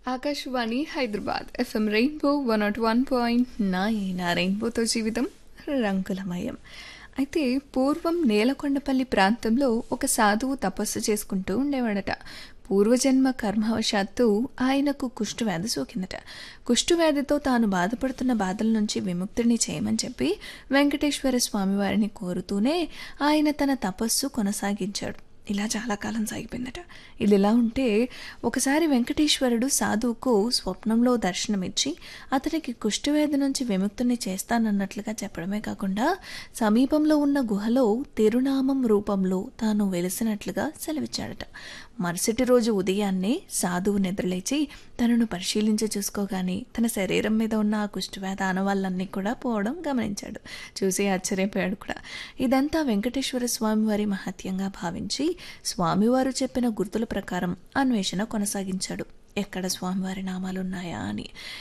Akashvani Hyderabad FM Rainbow one nought one point nine ఆ రెయిన్బోతో జీవితం రంగులమయం అయితే పూర్వం నేలకొండపల్లి ప్రాంతంలో ఒక సాధువు తపస్సు చేసుకుంటూ ఉండేవాడట పూర్వజన్మ కర్మవశాత్తు ఆయనకు కుష్ఠవ్యాధి సోకిందట కుష్ఠవ్యాధితో తాను బాధపడుతున్న బాధల నుంచి విముక్తిని చేయమని చెప్పి వెంకటేశ్వర స్వామివారిని కోరుతూనే ఆయన తన తపస్సు కొనసాగించాడు ఇలా చాలా కాలం సాగిపోయిందట ఇది ఇలా ఉంటే ఒకసారి వెంకటేశ్వరుడు సాధువుకు స్వప్నంలో దర్శనమిచ్చి అతనికి కుష్ఠవ్యాధి నుంచి విముక్తిని చేస్తానన్నట్లుగా చెప్పడమే కాకుండా సమీపంలో ఉన్న గుహలో తిరునామం రూపంలో తాను వెలిసినట్లుగా సెలవిచ్చాడట మరుసటి రోజు ఉదయాన్నే సాధువు నిద్రలేచి తనను పరిశీలించి చూసుకోగానే తన శరీరం మీద ఉన్న ఆ కుష్ఠవ్యాధి ఆనవాళ్ళన్నీ కూడా పోవడం గమనించాడు చూసి ఆశ్చర్యపోయాడు కూడా ఇదంతా వెంకటేశ్వర స్వామి వారి మహత్యంగా భావించి స్వామివారు చెప్పిన గుర్తుల ప్రకారం అన్వేషణ కొనసాగించాడు ఎక్కడ స్వామివారి నామాలున్నాయా అని